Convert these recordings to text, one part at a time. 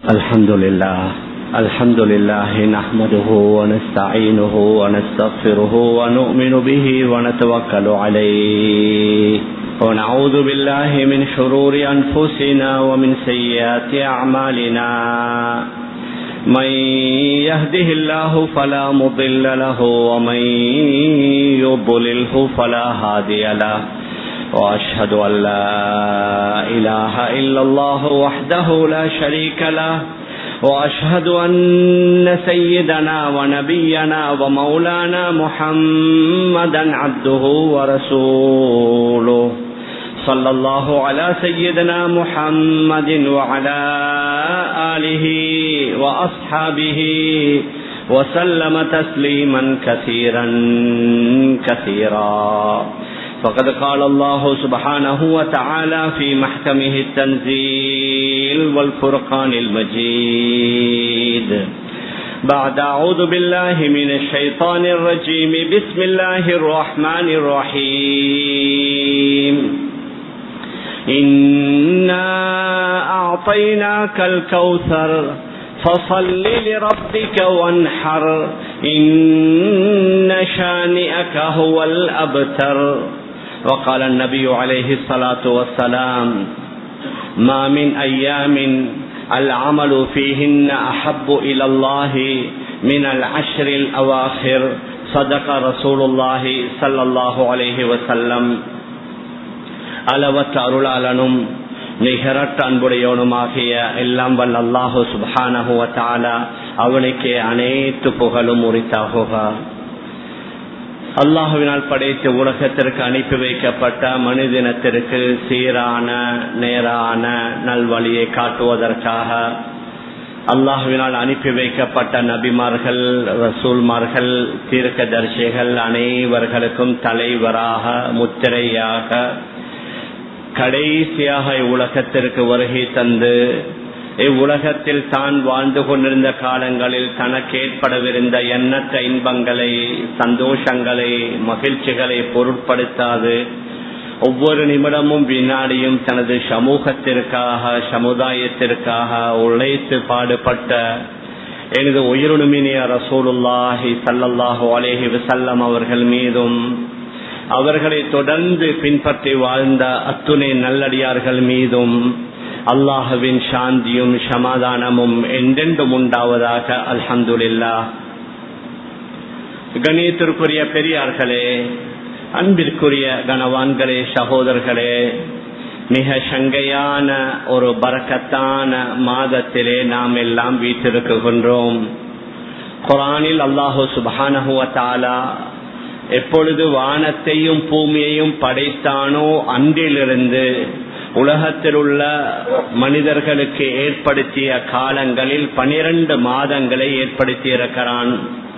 الحمد لله الحمد لله نحمده ونستعينه ونستغفره ونؤمن به ونتوكل عليه ونعوذ بالله من شرور أنفسنا ومن سيئات أعمالنا من يهده الله فلا مضل له ومن يضلله فلا هادي له وأشهد أن لا إله إلا الله وحده لا شريك له وأشهد أن سيدنا ونبينا ومولانا محمدا عبده ورسوله صلى الله على سيدنا محمد وعلى آله وأصحابه وسلم تسليما كثيرا كثيرا فقد قال الله سبحانه وتعالى في محكمه التنزيل والفرقان المجيد بعد أعوذ بالله من الشيطان الرجيم بسم الله الرحمن الرحيم إنا أعطيناك الكوثر فصل لربك وانحر إن شانئك هو الأبتر وقال النبي عليه الصلاة والسلام ما من أيام العمل فيهن أحب إلى الله من العشر الأواخر صدق رسول الله صلى الله عليه وسلم அளவற்ற அருளாளனும் நிகரற்ற அன்புடையவனுமாகிய எல்லாம் வல்ல அல்லாஹு சுபானகுவத்தாலா அவனுக்கே அனைத்து புகழும் உரித்தாகுக அல்லாஹுவினால் படைத்து உலகத்திற்கு அனுப்பி வைக்கப்பட்ட மனிதனத்திற்கு சீரான நேரான நல்வழியை காட்டுவதற்காக அல்லாஹுவினால் அனுப்பி வைக்கப்பட்ட நபிமார்கள் ரசூல்மார்கள் தீர்க்க தரிசிகள் அனைவர்களுக்கும் தலைவராக முத்திரையாக கடைசியாக இவ்வுலகத்திற்கு வருகை தந்து இவ்வுலகத்தில் தான் வாழ்ந்து கொண்டிருந்த காலங்களில் தனக்கு ஏற்படவிருந்த எண்ணற்ற இன்பங்களை சந்தோஷங்களை மகிழ்ச்சிகளை பொருட்படுத்தாது ஒவ்வொரு நிமிடமும் வினாடியும் தனது சமூகத்திற்காக சமுதாயத்திற்காக உழைத்து பாடுபட்ட எனது உயிருணுமினிய ரசூலுல்லாஹி சல்லல்லாஹு அலேஹி வசல்லம் அவர்கள் மீதும் அவர்களை தொடர்ந்து பின்பற்றி வாழ்ந்த அத்துணை நல்லடியார்கள் மீதும் அல்லாஹுவின் சாந்தியும் சமாதானமும் என்றென்றும் உண்டாவதாக அல்ஹந்துல்லா கணியத்திற்குரிய பெரியார்களே அன்பிற்குரிய கனவான்களே சகோதரர்களே மிக சங்கையான ஒரு பறக்கத்தான மாதத்திலே நாம் எல்லாம் வீட்டிருக்கின்றோம் குரானில் அல்லாஹு சுபானகுவத்தாலா எப்பொழுது வானத்தையும் பூமியையும் படைத்தானோ அன்றிலிருந்து உலகத்தில் உள்ள மனிதர்களுக்கு ஏற்படுத்திய காலங்களில் பனிரெண்டு மாதங்களை ஏற்படுத்தி இருக்கிறான்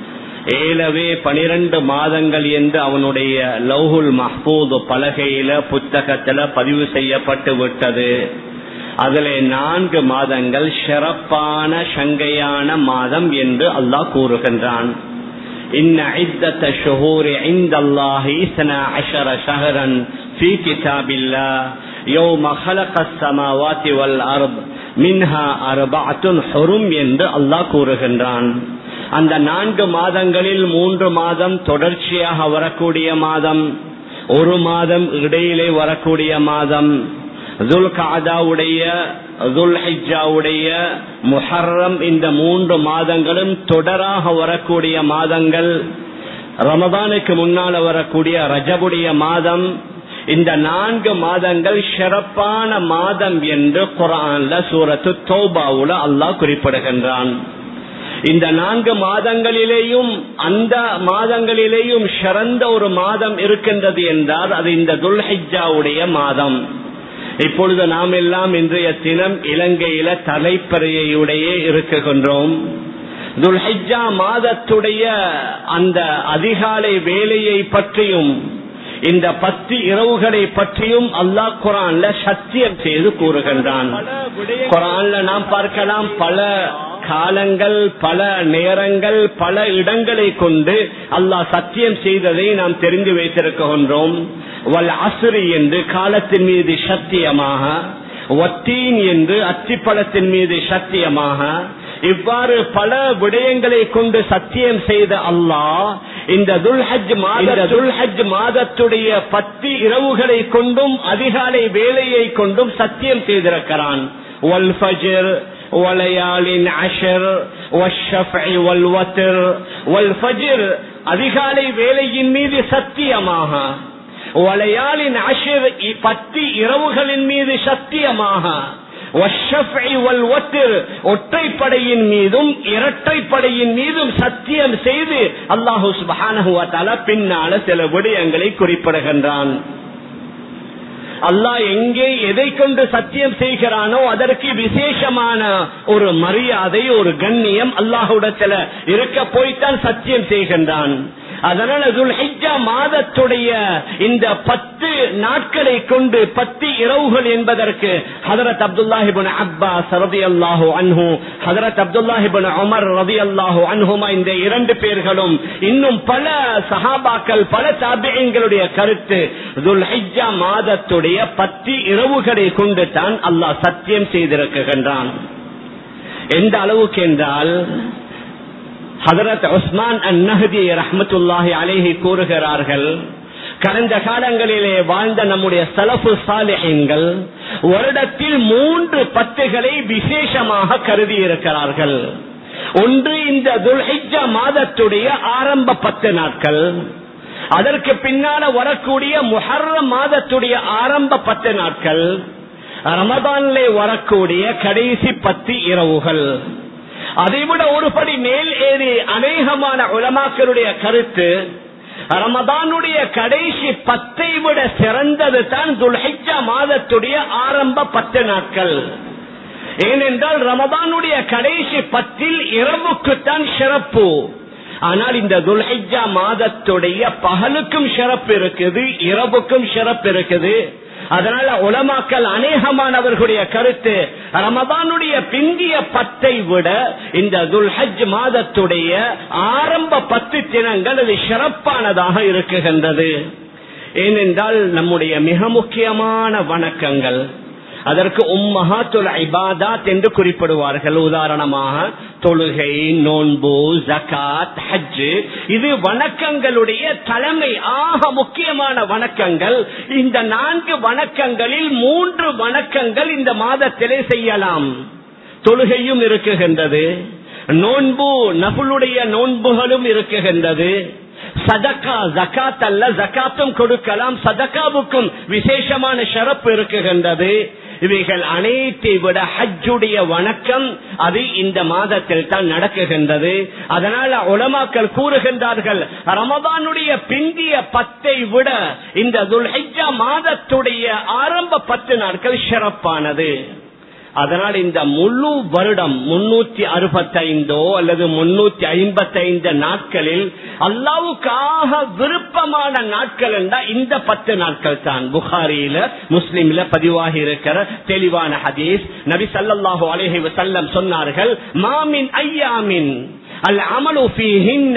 ஏலவே பனிரெண்டு மாதங்கள் என்று அவனுடைய லவ்ஹுல் மஹ்பூது பலகையில புத்தகத்துல பதிவு செய்யப்பட்டு விட்டது அதுல நான்கு மாதங்கள் சிறப்பான சங்கையான மாதம் என்று அல்லாஹ் கூறுகின்றான் إن عدة الشهور عند الله اثنا عشر شهرا في كتاب الله يوم خلق السماوات والأرض منها أربعة حرم என்று அல்லாஹ் கூறுகின்றான் அந்த நான்கு மாதங்களில் மூன்று மாதம் தொடர்ச்சியாக வரக்கூடிய மாதம் ஒரு மாதம் இடையிலே வரக்கூடிய மாதம் துல்காதாவுடைய துல்ஹிஜாவுடைய முஹர்ரம் இந்த மூன்று மாதங்களும் தொடராக வரக்கூடிய மாதங்கள் ரமதானுக்கு முன்னால வரக்கூடிய ரஜபுடைய மாதம் இந்த நான்கு மாதங்கள் சிறப்பான மாதம் என்று குரான்ல சூரத்து தௌபாவுல அல்லாஹ் குறிப்பிடுகின்றான் இந்த நான்கு மாதங்களிலேயும் அந்த மாதங்களிலேயும் சிறந்த ஒரு மாதம் இருக்கின்றது என்றால் அது இந்த துல்ஹிஜாவுடைய மாதம் இப்பொழுது நாம் எல்லாம் இன்றைய தினம் இலங்கையில தலைப்பறையுடைய இருக்குகின்றோம் துல்ஹிஜா மாதத்துடைய அந்த அதிகாலை வேலையை பற்றியும் இந்த பத்து இரவுகளை பற்றியும் அல்லாஹ் குரான்ல சத்தியம் செய்து கூறுகின்றான் குரான்ல நாம் பார்க்கலாம் பல காலங்கள் பல நேரங்கள் பல இடங்களை கொண்டு அல்லாஹ் சத்தியம் செய்ததை நாம் தெரிந்து வைத்திருக்கின்றோம் வல் அசுரி என்று காலத்தின் மீது சத்தியமாக ஒத்தீன் என்று அத்திப்பழத்தின் மீது சத்தியமாக இவ்வாறு பல விடயங்களை கொண்டு சத்தியம் செய்த அல்லாஹ் இந்த துல்ஹஜ் மாத துல்ஹஜ் மாதத்துடைய பத்து இரவுகளை கொண்டும் அதிகாலை வேலையை கொண்டும் சத்தியம் செய்திருக்கிறான் والفجر وليال عشر والشفع والوتر والفجر அதிகாலை வேலையின் மீது சத்தியமாக வளையாளின் அஷிர் பத்து இரவுகளின் மீது சத்தியமாக ஒற்றைப்படையின் மீதும் இரட்டைப்படையின் மீதும் சத்தியம் செய்து அல்லாஹூ சுபான பின்னால சில விடயங்களை குறிப்பிடுகின்றான் அல்லாஹ் எங்கே எதை கொண்டு சத்தியம் செய்கிறானோ அதற்கு விசேஷமான ஒரு மரியாதை ஒரு கண்ணியம் அல்லாஹுடத்துல இருக்க போய்த்தான் சத்தியம் செய்கின்றான் அதனால துல்ஹிஜா மாதத்துடைய இந்த பத்து நாட்களை கொண்டு பத்து இரவுகள் என்பதற்கு ஹதரத் அப்துல்லாஹிபின் அப்பாஸ் ரதி அல்லாஹு அன்ஹு ஹதரத் அப்துல்லாஹிபின் உமர் ரதி அல்லாஹு அன்ஹுமா இந்த இரண்டு பேர்களும் இன்னும் பல சஹாபாக்கள் பல தாபியங்களுடைய கருத்து துல்ஹிஜா மாதத்துடைய பத்து இரவுகளை கொண்டு தான் அல்லாஹ் சத்தியம் செய்திருக்கின்றான் எந்த அளவுக்கு என்றால் ஹதரத் உஸ்மான் அந்நஹதி ரஹமத்துல்லாஹி அலேஹி கூறுகிறார்கள் கடந்த காலங்களிலே வாழ்ந்த நம்முடைய சலஃபு சாலிஹங்கள் வருடத்தில் மூன்று பத்துகளை விசேஷமாக கருதி இருக்கிறார்கள் ஒன்று இந்த துல்ஹிஜா மாதத்துடைய ஆரம்ப பத்து நாட்கள் அதற்கு பின்னால வரக்கூடிய முஹர்ர மாதத்துடைய ஆரம்ப பத்து நாட்கள் ரமதானிலே வரக்கூடிய கடைசி பத்து இரவுகள் அதைவிட ஒருபடி மேல் ஏறி அநேகமான உலமாக்களுடைய கருத்து ரமதானுடைய கடைசி பத்தை விட சிறந்தது தான் துல்ஹிஜா மாதத்துடைய ஆரம்ப பத்து நாட்கள் ஏனென்றால் ரமதானுடைய கடைசி பத்தில் இரவுக்குத்தான் சிறப்பு ஆனால் இந்த துல்ஹிஜா மாதத்துடைய பகலுக்கும் சிறப்பு இருக்குது இரவுக்கும் சிறப்பு இருக்குது அதனால உலமாக்கல் அநேகமானவர்களுடைய கருத்து ரமதானுடைய பிந்திய பத்தை விட இந்த துல்ஹஜ் மாதத்துடைய ஆரம்ப பத்து தினங்கள் அது சிறப்பானதாக இருக்குகின்றது ஏனென்றால் நம்முடைய மிக முக்கியமான வணக்கங்கள் அதற்கு உம்மஹாத்துல் இபாதாத் என்று குறிப்பிடுவார்கள் உதாரணமாக தொழுகை நோன்பு ஜகாத் ஹஜ் இது வணக்கங்களுடைய தலைமை ஆக முக்கியமான வணக்கங்கள் இந்த நான்கு வணக்கங்களில் மூன்று வணக்கங்கள் இந்த மாதத்திலே செய்யலாம் தொழுகையும் இருக்குகின்றது நோன்பு நகுலுடைய நோன்புகளும் இருக்குகின்றது சதக்கா ஜக்காத் அல்ல ஜக்காத்தும் கொடுக்கலாம் சதக்காவுக்கும் விசேஷமான சிறப்பு இருக்குகின்றது இவைகள் அனைத்தை விட ஹஜ்ஜுடைய வணக்கம் அது இந்த மாதத்தில் தான் நடக்குகின்றது அதனால உலமாக்கள் கூறுகின்றார்கள் ரமதானுடைய பிந்திய பத்தை விட இந்த துல்ஹிஜா மாதத்துடைய ஆரம்ப பத்து நாட்கள் சிறப்பானது அதனால் இந்த முழு வருடம் முன்னூத்தி அறுபத்தைந்தோ அல்லது முன்னூத்தி ஐம்பத்தி ஐந்து நாட்களில் அல்லாவுக்காக விருப்பமான நாட்கள் என்றால் இந்த பத்து நாட்கள் தான் புகாரியில முஸ்லிம்ல பதிவாகி இருக்கிற தெளிவான ஹதீஸ் நபி சல்லாஹூ அலேஹி வசல்லம் சொன்னார்கள் மாமின் ஐயாமின் அல் அமலு ஃபீஹின்ன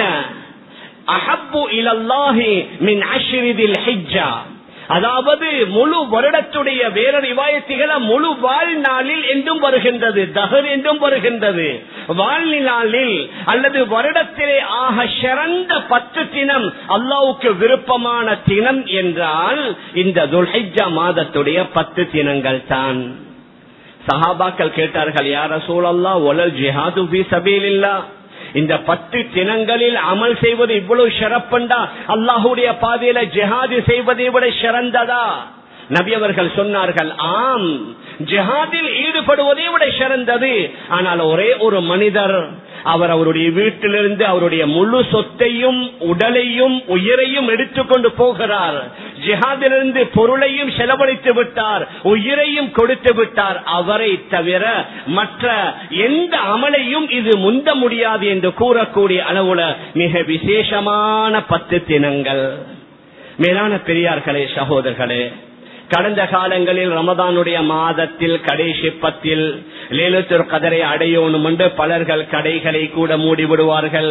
அஹப்பு இலல்லாஹி மின் அஷ்ரிதில் ஹிஜ்ஜா அதாவது முழு வருடத்துடைய வேற ரிவாயத்துகளை முழு வாழ்நாளில் என்றும் வருகின்றது தகர் என்றும் வருகின்றது வாழ்நாளில் அல்லது வருடத்திலே ஆக சிறந்த பத்து தினம் அல்லாவுக்கு விருப்பமான தினம் என்றால் இந்த துல்ஹிஜா மாதத்துடைய பத்து தினங்கள் தான் சஹாபாக்கள் கேட்டார்கள் யார சூழல்லா ஒலல் ஜிஹாது பி சபீலில்லா இந்த பத்து தினங்களில் அமல் செய்வது இவ்வளவு சிறப்புண்டா அல்லாஹுடைய பாதையில ஜிஹாது செய்வதை விட சிறந்ததா நபி அவர்கள் சொன்னார்கள் ஆம் ஜிஹாதில் ஈடுபடுவதை விட சிறந்தது ஆனால் ஒரே ஒரு மனிதர் அவர் அவருடைய வீட்டிலிருந்து அவருடைய முழு சொத்தையும் உடலையும் உயிரையும் எடுத்துக்கொண்டு போகிறார் ஜிஹாதிலிருந்து பொருளையும் செலவழித்து விட்டார் உயிரையும் கொடுத்து விட்டார் அவரை தவிர மற்ற எந்த அமலையும் இது முந்த முடியாது என்று கூறக்கூடிய அளவுல மிக விசேஷமான பத்து தினங்கள் மேலான பெரியார்களே சகோதரர்களே கடந்த காலங்களில் ரமதானுடைய மாதத்தில் கடைசி பத்தில் லேலத்தூர் கதரை அடையணும் என்று பலர்கள் கடைகளை கூட மூடிவிடுவார்கள்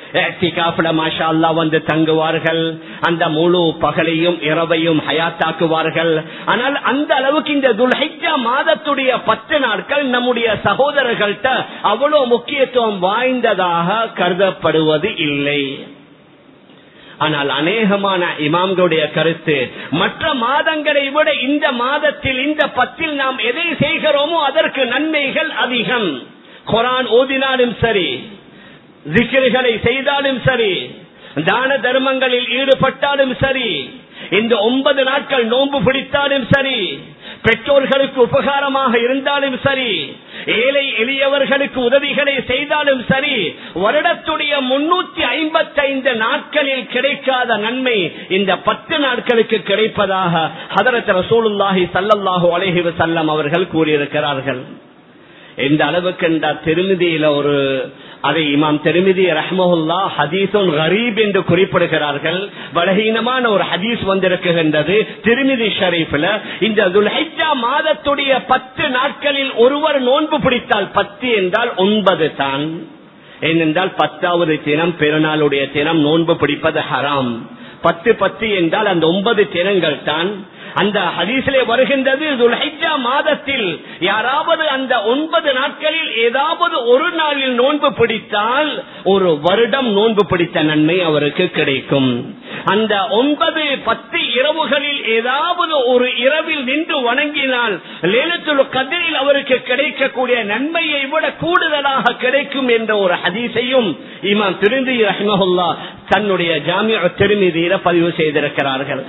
மாஷா அல்லா வந்து தங்குவார்கள் அந்த முழு பகலையும் இரவையும் ஹயாத்தாக்குவார்கள் ஆனால் அந்த அளவுக்கு இந்த துல்ஹிஜா மாதத்துடைய பத்து நாட்கள் நம்முடைய சகோதரர்கள்ட்ட அவ்வளவு முக்கியத்துவம் வாய்ந்ததாக கருதப்படுவது இல்லை ஆனால் அநேகமான இமாம்களுடைய கருத்து மற்ற மாதங்களை விட இந்த மாதத்தில் இந்த பத்தில் நாம் எதை செய்கிறோமோ அதற்கு நன்மைகள் அதிகம் குரான் ஓதினாலும் சரி ஜிக்கிர்களை செய்தாலும் சரி தான தர்மங்களில் ஈடுபட்டாலும் சரி இந்த ஒன்பது நாட்கள் நோன்பு பிடித்தாலும் சரி பெற்றோர்களுக்கு உபகாரமாக இருந்தாலும் சரி ஏழை எளியவர்களுக்கு உதவிகளை செய்தாலும் சரி வருடத்துடைய முன்னூத்தி ஐம்பத்தி ஐந்து நாட்களில் கிடைக்காத நன்மை இந்த பத்து நாட்களுக்கு கிடைப்பதாக ஹதரத் ரசூலுல்லாஹி சல்லல்லாஹு அலைஹி வஸல்லம் அவர்கள் கூறியிருக்கிறார்கள் எந்த அளவுக்கு இந்த திருமதியில ஒரு அதை இமாம் திருமிதி ரஹ்மஹுல்லா ஹதீசுன் கரீப் என்று குறிப்பிடுகிறார்கள் பலகீனமான ஒரு ஹதீஸ் வந்திருக்கின்றது திருமிதி ஷரீஃப்ல இந்த துல்ஹிஜா மாதத்துடைய பத்து நாட்களில் ஒருவர் நோன்பு பிடித்தால் பத்து என்றால் ஒன்பது தான் ஏனென்றால் பத்தாவது தினம் பெருநாளுடைய தினம் நோன்பு பிடிப்பது ஹராம் பத்து பத்து என்றால் அந்த ஒன்பது தினங்கள் தான் அந்த ஹதீஸிலே வருகின்றது துல்ஹிஜா மாதத்தில் யாராவது அந்த ஒன்பது நாட்களில் ஏதாவது ஒரு நாளில் நோன்பு பிடித்தால் ஒரு வருடம் நோன்பு பிடித்த நன்மை அவருக்கு கிடைக்கும் அந்த ஒன்பது பத்து இரவுகளில் ஏதாவது ஒரு இரவில் நின்று வணங்கினால் லேலத்துல் கதிரில் அவருக்கு கிடைக்கக்கூடிய நன்மையை விட கூடுதலாக கிடைக்கும் என்ற ஒரு ஹதீஸையும் இமாம் திருந்தி ரஹ்மஹுல்லா தன்னுடைய ஜாமிய திருமதியில பதிவு செய்திருக்கிறார்கள்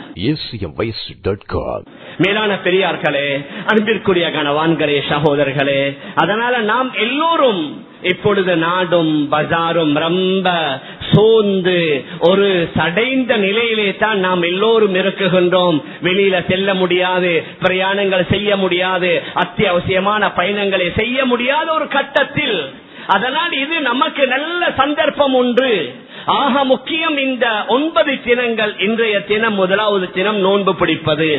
மேலான பெரியார்களே அன்பிற்குரிய கணவான்களே சகோதரர்களே அதனால நாம் எல்லோரும் இப்பொழுது நாடும் பஜாரும் ரொம்ப சோர்ந்து ஒரு சடைந்த நிலையிலே தான் நாம் எல்லோரும் இருக்குகின்றோம் வெளியில செல்ல முடியாது பிரயாணங்கள் செய்ய முடியாது அத்தியாவசியமான பயணங்களை செய்ய முடியாத ஒரு கட்டத்தில் அதனால் இது நமக்கு நல்ல சந்தர்ப்பம் ஒன்று ஆக முக்கியம் இந்த ஒன்பது தினங்கள் இன்றைய தினம் முதலாவது தினம் நோன்பு பிடிப்பது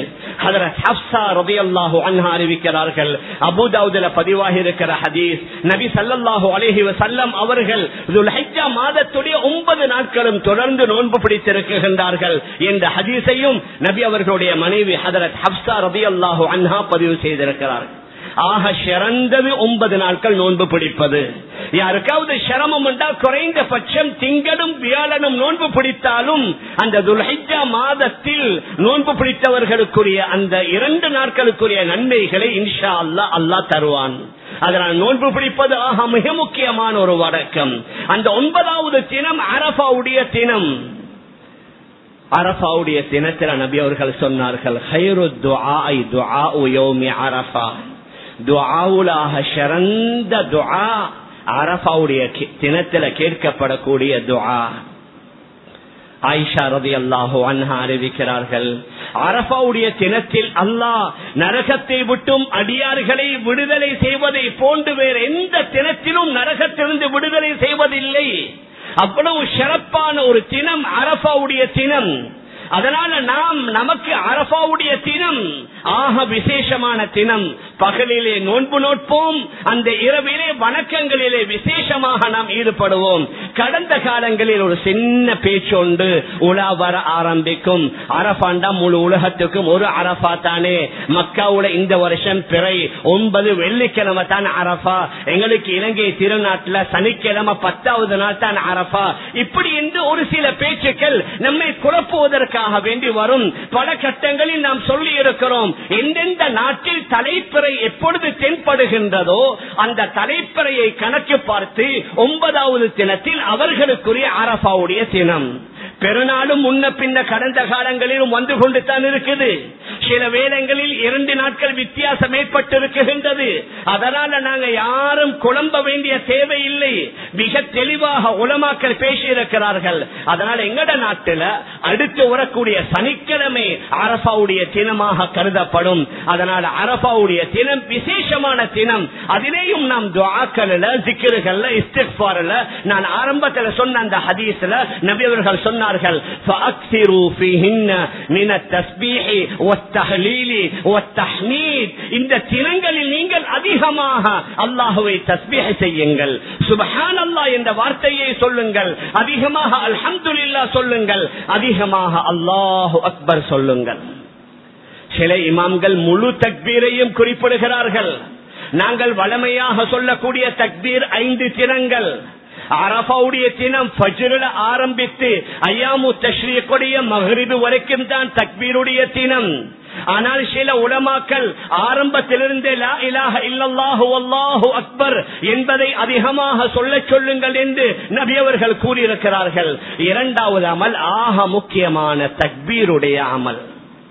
அறிவிக்கிறார்கள் அபுதாவுதுல பதிவாகி இருக்கிற ஹதீஸ் நபி சல்லாஹூ அலஹி வசல்லம் அவர்கள் மாதத்துடைய ஒன்பது நாட்களும் தொடர்ந்து நோன்பு பிடித்திருக்கின்றார்கள் என்ற ஹதீஸையும் நபி அவர்களுடைய மனைவி ஹதரத் ஹப்சா ரபி அல்லாஹூ அன்ஹா பதிவு செய்திருக்கிறார்கள் ஆக சிறந்தது ஒன்பது நாட்கள் நோன்பு பிடிப்பது யாருக்காவது சிரமம் என்றால் குறைந்த பட்சம் திங்களும் வியாழனும் நோன்பு பிடித்தாலும் அந்த துல்ஹிஜா மாதத்தில் நோன்பு பிடித்தவர்களுக்குரிய அந்த இரண்டு நாட்களுக்குரிய நன்மைகளை இன்ஷா அல்லா அல்லா தருவான் அதனால் நோன்பு பிடிப்பது ஆக மிக முக்கியமான ஒரு வழக்கம் அந்த ஒன்பதாவது தினம் அரபாவுடைய தினம் அரபாவுடைய தினத்தில் நபி அவர்கள் சொன்னார்கள் ஹைரு துஆ துஆ யௌமி அரஃபா துஆவுலாக சிறந்த துஆ அரபாவுடைய தினத்துல கேட்கப்படக்கூடிய துஆ ஆயிஷா ரதி அல்லாஹோ அன்ஹா அறிவிக்கிறார்கள் அரபாவுடைய தினத்தில் அல்லாஹ் நரகத்தை விட்டும் அடியார்களை விடுதலை செய்வதை போன்று வேறு எந்த தினத்திலும் நரகத்திலிருந்து விடுதலை செய்வதில்லை அவ்வளவு சிறப்பான ஒரு தினம் அரபாவுடைய தினம் அதனால நாம் நமக்கு அரபாவுடைய தினம் ஆக விசேஷமான தினம் பகலிலே நோன்பு நோட்போம் அந்த இரவிலே வணக்கங்களிலே விசேஷமாக நாம் ஈடுபடுவோம் கடந்த காலங்களில் ஒரு சின்ன பேச்சொண்டு உலா வர ஆரம்பிக்கும் அரபாண்டா முழு உலகத்துக்கும் ஒரு அரபா தானே மக்காவுல இந்த வருஷம் பிறை ஒன்பது வெள்ளிக்கிழமை தான் அரபா எங்களுக்கு இலங்கை திருநாட்டுல சனிக்கிழமை பத்தாவது நாள் தான் அரபா இப்படி என்று ஒரு சில பேச்சுக்கள் நம்மை குழப்புவதற்காக வேண்டி வரும் பல கட்டங்களில் நாம் சொல்லி இருக்கிறோம் எந்தெந்த நாட்டில் தலைப்பிறை எப்பொழுது தென்படுகின்றதோ அந்த தலைப்பிறையை கணக்கு பார்த்து ஒன்பதாவது தினத்தில் அவர்களுக்குரிய அரபாவுடைய தினம் பெருநாளும் முன்ன பின்ன கடந்த காலங்களிலும் வந்து கொண்டு தான் இருக்குது சில வேளங்களில் இரண்டு நாட்கள் வித்தியாசம் ஏற்பட்டிருக்கின்றது அதனால நாங்க யாரும் குழம்ப வேண்டிய தேவையில்லை மிக தெளிவாக உலமாக்கள் பேசியிருக்கிறார்கள் அதனால எங்கட நாட்டுல அடுத்து வரக்கூடிய சனிக்கிழமை அரபாவுடைய தினமாக கருதப்படும் அதனால அரபாவுடைய தினம் விசேஷமான தினம் அதிலேயும் நாம் துவாக்கல்ல ஜிக்கிறுகள்ல இஸ்திஃபார்ல நான் ஆரம்பத்தில் சொன்ன அந்த ஹதீஸ்ல நபி அவர்கள் சொன்னார்கள் فأكثروا فيهن من التسبيح والتهليل والتحميد இந்த தினங்களில் நீங்கள் அதிகமாக அல்லாஹுவை தஸ்பீஹ் செய்யுங்கள் சுபஹான சுபஹான் என்ற வார்த்தையை சொல்லுங்கள் அதிகமாக அல்ஹம்துலில்லா சொல்லுங்கள் அதிகமாக அல்லாஹு அக்பர் சொல்லுங்கள் சில இமாம்கள் முழு தக்பீரையும் குறிப்பிடுகிறார்கள் நாங்கள் வளமையாக சொல்லக்கூடிய தக்பீர் ஐந்து தினங்கள் அரபாவுடைய தினம் ஃபஜ்ரில் ஆரம்பித்து ஐயாமு தஷ்ரீக்குடைய மகரிபு வரைக்கும் தான் தக்பீருடைய தினம் ஆனால் சில உலமாக்கள் ஆரம்பத்திலிருந்தே லா இலாஹ இல்லல்லாஹு அல்லாஹு அக்பர் என்பதை அதிகமாக சொல்ல சொல்லுங்கள் என்று நபி அவர்கள் கூறியிருக்கிறார்கள் இரண்டாவது அமல் ஆக முக்கியமான தக்பீருடைய அமல்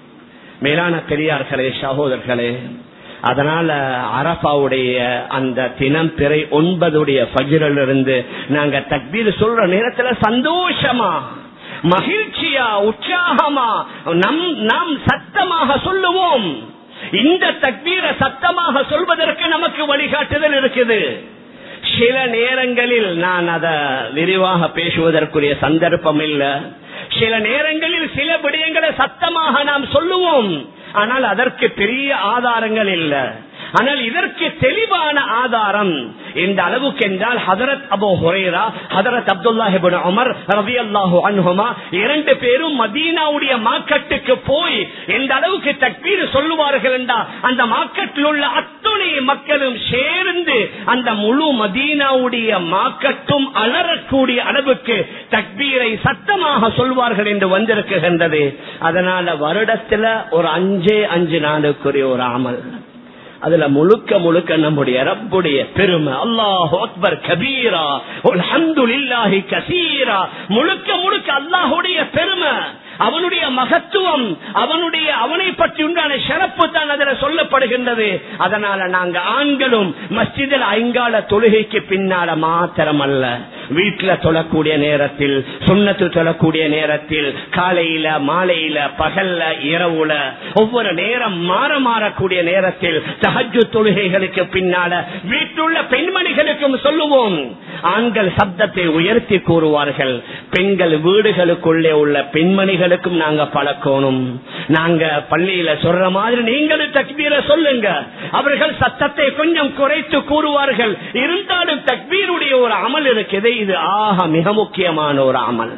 மேலான பெரியார்களே சகோதரர்களே அதனால அரபாவுடைய அந்த தினம் பிறை ஒன்பதுடைய பகிரில் இருந்து நாங்க தக்பீர் சொல்ற நேரத்துல சந்தோஷமா மகிழ்ச்சியா உற்சாகமா நம் நாம் சத்தமாக சொல்லுவோம் இந்த தக்பீரை சத்தமாக சொல்வதற்கு நமக்கு வழிகாட்டுதல் இருக்குது சில நேரங்களில் நான் அத விரிவாக பேசுவதற்குரிய சந்தர்ப்பம் இல்ல சில நேரங்களில் சில விடயங்களை சத்தமாக நாம் சொல்லுவோம் ஆனால் அதற்கு பெரிய ஆதாரங்கள் இல்ல ஆனால் இதற்கு தெளிவான ஆதாரம் இந்த அளவுக்கு என்றால் ஹதரத் அபோ ஹுரேரா ஹதரத் அப்துல்லாஹிபின் உமர் ரவி அல்லாஹு அன்ஹுமா இரண்டு பேரும் மதீனாவுடைய மார்க்கெட்டுக்கு போய் எந்த அளவுக்கு தக்பீர் சொல்லுவார்கள் என்றா அந்த மார்க்கெட்டில் உள்ள அத்துணை மக்களும் சேர்ந்து அந்த முழு மதீனாவுடைய மார்க்கெட்டும் அலறக்கூடிய அளவுக்கு தக்பீரை சத்தமாக சொல்வார்கள் என்று வந்திருக்குகின்றது அதனால வருடத்துல ஒரு அஞ்சே அஞ்சு நாளுக்குரிய ஒரு அமல் அதுல முழுக்க முழுக்க நம்முடைய ரப்புடைய பெருமை அல்லாஹ் அக்பர் கபீரா அல்ஹம்துலில்லாஹி கசீரா முழுக்க முழுக்க அல்லாஹுடைய பெருமை அவனுடைய மகத்துவம் அவனுடைய அவனை பற்றி உண்டான சிறப்பு தான் அதில் சொல்லப்படுகின்றது அதனால நாங்க ஆண்களும் மஸ்ஜிதில் ஐங்கால தொழுகைக்கு பின்னால மாத்திரம் அல்ல வீட்டுல தொழக்கூடிய நேரத்தில் சுண்ணத்து தொழக்கூடிய நேரத்தில் காலையில மாலையில பகல்ல இரவுல ஒவ்வொரு நேரம் மாற மாறக்கூடிய நேரத்தில் தஹஜு தொழுகைகளுக்கு பின்னால வீட்டுள்ள பெண்மணிகளுக்கும் சொல்லுவோம் ஆண்கள் சப்தத்தை உயர்த்தி கூறுவார்கள் பெண்கள் வீடுகளுக்குள்ளே உள்ள பெண்மணிகளுக்கும் நாங்க பழக்கணும் நாங்க பள்ளியில சொல்ற மாதிரி நீங்களும் தக்பீர சொல்லுங்க அவர்கள் சத்தத்தை கொஞ்சம் குறைத்து கூறுவார்கள் இருந்தாலும் தக்பீருடைய ஒரு அமல் இருக்குது இது ஆக மிக முக்கியமான ஒரு அமல்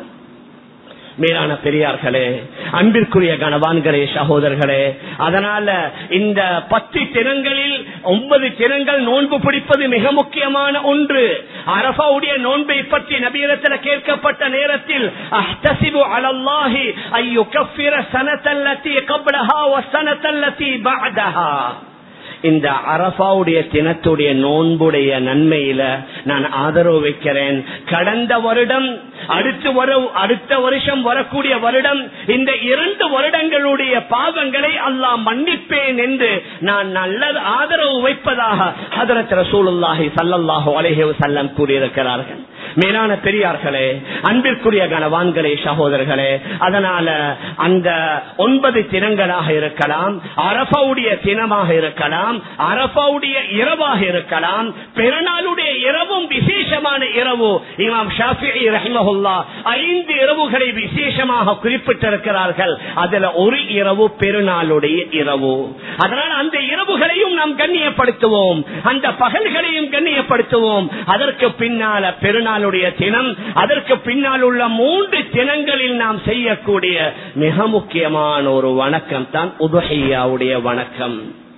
மேலான பெரியார்களே அன்பிற்குரிய கணவான்களே சகோதரர்களே அதனால இந்த பத்து தினங்களில் ஒன்பது தினங்கள் நோன்பு பிடிப்பது மிக முக்கியமான ஒன்று அரபாவுடைய நோன்பை பற்றி நபீரத்தில் கேட்கப்பட்ட நேரத்தில் அஹ்தசிபு அலல்லாஹி ஐயோ கஃபிர சனத்தல்லத்தி கப்லஹா வ சனத்தல்லத்தி பஅதஹா இந்த அரபாவுடைய தினத்துடைய நோன்புடைய நன்மையில நான் ஆதரவு வைக்கிறேன் கடந்த வருடம் அடுத்து வர அடுத்த வருஷம் வரக்கூடிய வருடம் இந்த இரண்டு வருடங்களுடைய பாவங்களை அல்லாஹ் மன்னிப்பேன் என்று நான் நல்ல ஆதரவு வைப்பதாக ஹதரத் ரசூலுல்லாஹி சல்லல்லாஹு அலைஹி வஸல்லம் கூறியிருக்கிறார்கள் மேலான பெரியார்களே அன்பிற்குரிய கனவான்களே சகோதரர்களே அதனால அந்த ஒன்பது தினங்களாக இருக்கலாம் அரபாவுடைய தினமாக இருக்கலாம் அரபாவுடைய இரவாக இருக்கலாம் பெருநாளுடைய இரவும் விசேஷமான இரவு இமாம் ஷாஃபி ரஹிமஹுல்லா ஐந்து இரவுகளை விசேஷமாக குறிப்பிட்டிருக்கிறார்கள் அதுல ஒரு இரவு பெருநாளுடைய இரவு அதனால் அந்த இரவுகளையும் நாம் கண்ணியப்படுத்துவோம் அந்த பகல்களையும் கண்ணியப்படுத்துவோம் அதற்கு பின்னால பெருநாளுடைய தினம் அதற்கு பின்னால் உள்ள மூன்று தினங்களில் நாம் செய்யக்கூடிய மிக முக்கியமான ஒரு வணக்கம் தான் உதகையாவுடைய வணக்கம்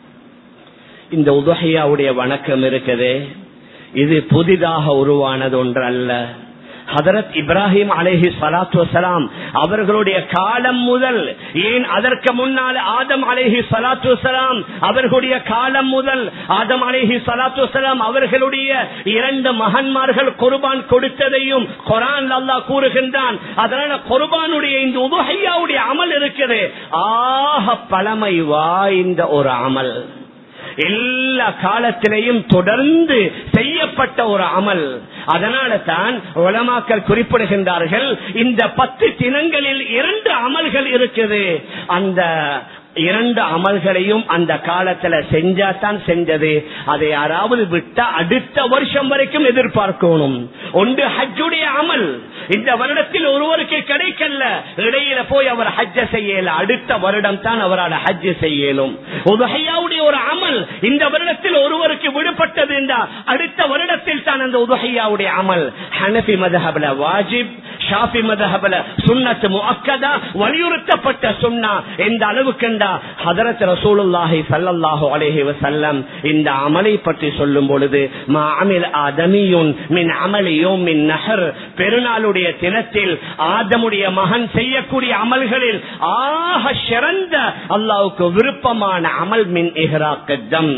இந்த உதகையாவுடைய வணக்கம் இருக்குது இது புதிதாக உருவானது ஒன்று அல்ல ஹதரத் இப்ராஹிம் அலேஹி சலாத்து வசலாம் அவர்களுடைய காலம் முதல் ஏன் அதற்கு முன்னால் ஆதம் அலேஹி சலாத்து வசலாம் அவர்களுடைய காலம் முதல் ஆதம் அலேஹி சலாத்து வசலாம் அவர்களுடைய இரண்டு மகன்மார்கள் குர்பான் கொடுத்ததையும் குரான் அல்லாஹ் கூறுகின்றான் அதனால குர்பானுடைய இந்த உபகையாவுடைய அமல் இருக்குது ஆக பழமை வாய்ந்த ஒரு அமல் எல்லா காலத்திலையும் தொடர்ந்து செய்யப்பட்ட ஒரு அமல் அதனால தான் உலமாக்கள் குறிப்பிடுகின்றார்கள் இந்த பத்து தினங்களில் இரண்டு அமல்கள் இருக்குது அந்த இரண்டு அமல்களையும் அந்த காலத்துல செஞ்சாதான் செஞ்சது அதை யாராவது விட்டா அடுத்த வருஷம் வரைக்கும் எதிர்பார்க்கணும் ஒன்று ஹஜ்ஜுடைய அமல் இந்த வருடத்தில் ஒருவருக்கு கிடைக்கல இடையில போய் அவர் ஹஜ்ஜ செய்யல அடுத்த வருடம் தான் அவரால் ஹஜ் செய்யலும் உதகையாவுடைய ஒரு அமல் இந்த வருடத்தில் ஒருவருக்கு விடுபட்டது என்றால் அடுத்த வருடத்தில் தான் அந்த உதகையாவுடைய அமல் ஹனபி மதஹபல வாஜிப் ஷாஃபி மதஹபல சுன்னத்து முஅக்கதா வலியுறுத்தப்பட்ட சுன்னா எந்த அளவுக்குண்டா ஹதரத் ரசூலுல்லாஹி ஸல்லல்லாஹு அலைஹி வஸல்லம் இந்த அமலை பற்றி சொல்லும் பொழுது மா அமில் ஆதமியுன் மின் அமலி யௌமின் நஹர் பெருநாளுடைய தினத்தில் ஆதமுடைய மகன் செய்யக்கூடிய அமல்களில் ஆக சிறந்த அல்லாஹ்வுக்கு விருப்பமான அமல் மின் இஹ்ராக்கத்தம்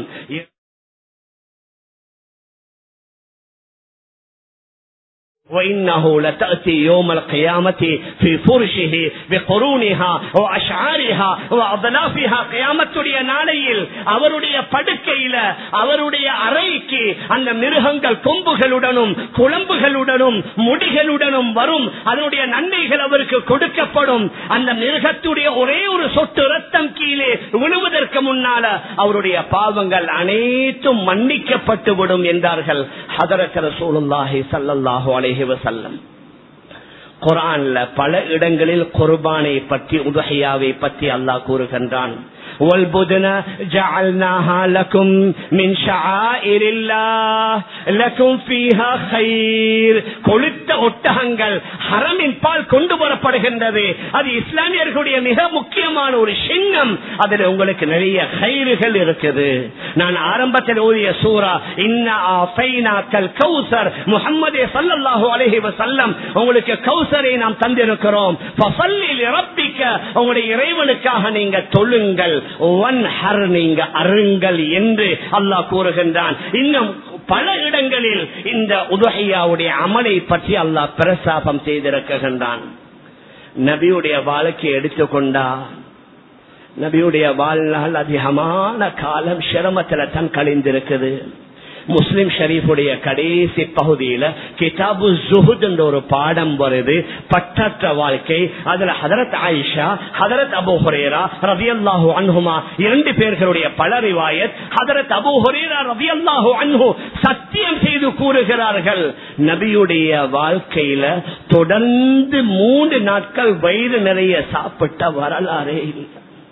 وإنه لتأتي يوم القيامة في فرشه بقرونها وأشعارها وأضلافها قيامத்துடைய நாளையில் அவருடைய படுக்கையில அவருடைய அறைக்கு அந்த மிருகங்கள் கொம்புகளுடனும் குழம்புகளுடனும் முடிகளுடனும் வரும் அதனுடைய நன்மைகள் அவருக்கு கொடுக்கப்படும் அந்த மிருகத்துடைய ஒரே ஒரு சொட்டு ரத்தம் கீழே விழுவதற்கு முன்னால அவருடைய பாவங்கள் அனைத்தும் மன்னிக்கப்பட்டு விடும் என்றார்கள் ஹதரத் ரசூலுல்லாஹி ஸல்லல்லாஹு அலைஹி வஸல்லம் குரான்ல பல இடங்களில் குர்பானை பற்றி உதகையாவை பற்றி அல்லாஹ் கூறுகின்றான் والبدن جعلناها لكم من شعائر الله لكم فيها خير கொளுத்த ஒட்டகங்கள் ஹரமின் பால் கொண்டு வரப்படுகின்றது அது இஸ்லாமியர்களுடைய மிக முக்கியமான ஒரு சின்னம் அதில் உங்களுக்கு நிறைய கயிறுகள் இருக்குது நான் ஆரம்பத்தில் ஓதிய சூரா இன்னல் கௌசர் முகமது சல்லல்லாஹு அலஹி வசல்லம் உங்களுக்கு கௌசரை நாம் தந்திருக்கிறோம் ரப்பிக்க உங்களுடைய இறைவனுக்காக நீங்க தொழுங்கள் ஒன் ஹர் நீங்க அருங்கள் என்று அல்லாஹ் கூறுகின்றான் இன்னும் பல இடங்களில் இந்த உதகையாவுடைய அமலை பற்றி அல்லாஹ் பிரசாபம் செய்திருக்கின்றான் நபியுடைய வாழ்க்கை எடுத்துக்கொண்டா நபியுடைய வாழ்நாள் அதிகமான காலம் சிரமத்துல தான் கழிந்திருக்குது முஸ்லிம் ஷரீஃபுடைய கடைசி பகுதியில கிதாபு ஜுஹுத் என்ற ஒரு பாடம் வருது பற்றற்ற வாழ்க்கை அதுல ஹதரத் ஆயிஷா ஹதரத் அபு ஹுரேரா ரவி அல்லாஹு அன்ஹுமா இரண்டு பேர்களுடைய பல ரிவாயத் ஹதரத் அபு ஹுரேரா ரவி அல்லாஹு அன்ஹு சத்தியம் செய்து கூறுகிறார்கள் நபியுடைய வாழ்க்கையில தொடர்ந்து மூன்று நாட்கள் வயிறு நிறைய சாப்பிட்ட வரலாறே இல்லை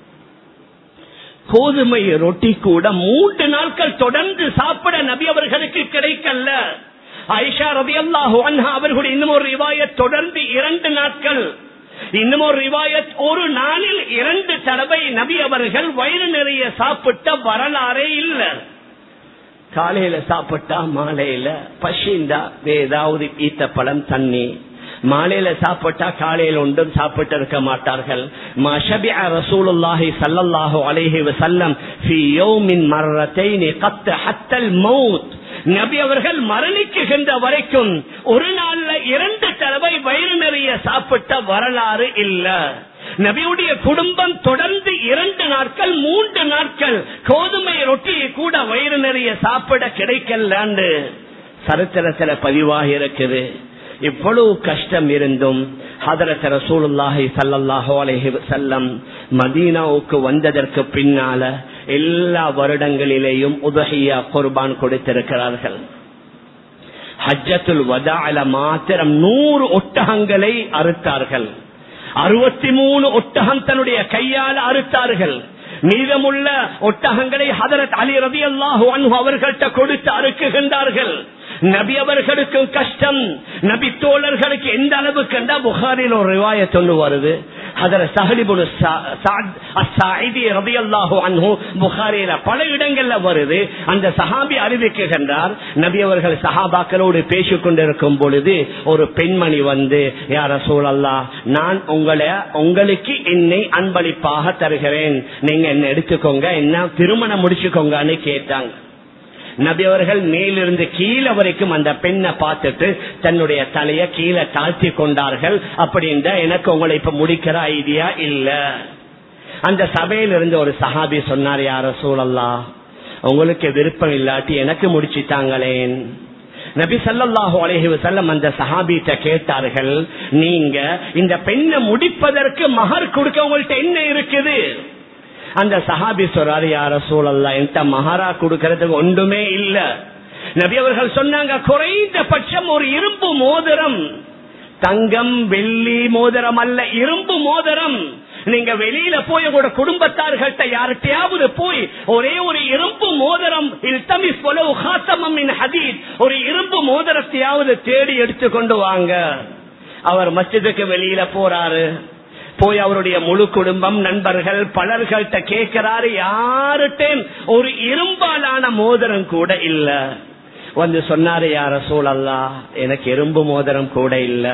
கோதுமை ரொட்டி கூட மூன்று நாட்கள் தொடர்ந்து சாப்பிட நபி அவர்களுக்கு கிடைக்கல ஐஷா ரபி அல்லாஹு அவர்களுடைய இன்னும் ஒரு ரிவாயத் தொடர்ந்து இரண்டு நாட்கள் இன்னும் ஒரு ரிவாயத் ஒரு நாளில் இரண்டு தடவை நபி அவர்கள் வயிறு நிறைய சாப்பிட்ட வரலாறே இல்லை காலையில சாப்பிட்டா மாலையில பசிந்தா ஏதாவது ஈத்த பழம் தண்ணி மாலையில சாப்பிட்டா காலையில் ஒன்றும் சாப்பிட்டு இருக்க மாட்டார்கள் ரசூலுல்லாஹி சல்லல்லாஹு அலைஹி வஸல்லம் ஃபீ யௌமின் மர்ரத்தைனி கத்த ஹத்தல் மௌத் நபி அவர்கள் மரணிக்குகின்ற வரைக்கும் ஒரு நாள்ல இரண்டு தடவை வயிறு நிறைய சாப்பிட்ட வரலாறு இல்ல நபியுடைய குடும்பம் தொடர்ந்து இரண்டு நாட்கள் மூன்று நாட்கள் கோதுமை ரொட்டியை கூட வயிறு நிறைய சாப்பிட கிடைக்கலன்னு சரித்திரத்துல பதிவாக இருக்குது இவ்வளவு கஷ்டம் இருந்தும் ஹதரத் ரசூலுல்லாஹி சல்லல்லாஹு அலைஹி வஸல்லம் மதீனாவுக்கு வந்ததற்கு பின்னால எல்லா வருடங்களிலேயும் உதஹியா குர்பான் கொடுத்திருக்கிறார்கள் ஹஜ்ஜத்துல் வதால மாத்திரம் நூறு ஒட்டகங்களை அறுத்தார்கள் அறுபத்தி மூணு ஒட்டகம் தன்னுடைய கையால் அறுத்தார்கள் மீதமுள்ள ஒட்டகங்களை ஹதரத் அலி ரவி அல்லாஹு அவர்கள்ட்ட கொடுத்து அறுக்குகின்றார்கள் நபி அவர்களுக்கும் கஷ்டம் நபி தோழர்களுக்கு எந்த அளவுக்கு என்றா புகாரில் ஒரு ரிவாய சொல்லு வருது அதர சஹலிபுல் புகாரில பல இடங்கள்ல வருது அந்த சஹாபி அறிவிக்குகின்றார் நபி அவர்கள் சஹாபாக்களோடு பேசிக் கொண்டிருக்கும் பொழுது ஒரு பெண்மணி வந்து யார சூழல்லா நான் உங்களை உங்களுக்கு என்னை அன்பளிப்பாக தருகிறேன் நீங்க என்ன எடுத்துக்கோங்க என்ன திருமணம் முடிச்சுக்கோங்கன்னு கேட்டாங்க நபி அவர்கள் மேலிருந்து கீழே வரைக்கும் அந்த பெண்ணை பார்த்துட்டு தன்னுடைய தலைய கீழே தாழ்த்தி கொண்டார்கள் அப்படின்ற எனக்கு உங்களை இப்ப முடிக்கிற ஐடியா இல்ல அந்த சபையிலிருந்து ஒரு சஹாபி சொன்னார் யார சூழல்லா உங்களுக்கு விருப்பம் இல்லாட்டி எனக்கு முடிச்சுட்டாங்களேன் நபி சல்லாஹு அலஹி வசல்லம் அந்த சஹாபிட்ட கேட்டார்கள் நீங்க இந்த பெண்ணை முடிப்பதற்கு மகர் கொடுக்க உங்கள்ட்ட என்ன இருக்குது அந்த சஹாபி சொல்றாரு யார சூழல்ல என்கிட்ட மகாரா கொடுக்கறதுக்கு ஒன்றுமே இல்ல நபி அவர்கள் சொன்னாங்க குறைந்தபட்சம் ஒரு இரும்பு மோதிரம் தங்கம் வெள்ளி மோதிரம் அல்ல இரும்பு மோதிரம் நீங்க வெளியில போய் உங்களோட குடும்பத்தார்கள்ட்ட யார்கிட்டயாவது போய் ஒரே ஒரு இரும்பு மோதிரம் இல்தமிஸ் போல உகாத்தமின் ஹதீத் ஒரு இரும்பு மோதிரத்தையாவது தேடி எடுத்து கொண்டு வாங்க அவர் மஸ்ஜிதுக்கு வெளியில போறாரு போய் அவருடைய முழு குடும்பம் நண்பர்கள் பலர்கள்ட்ட கேட்கிறாரு யாருட்டையும் ஒரு இரும்பாலான மோதிரம் கூட இல்ல வந்து சொன்னாரு யார சூழல்லா எனக்கு இரும்பு மோதிரம் கூட இல்ல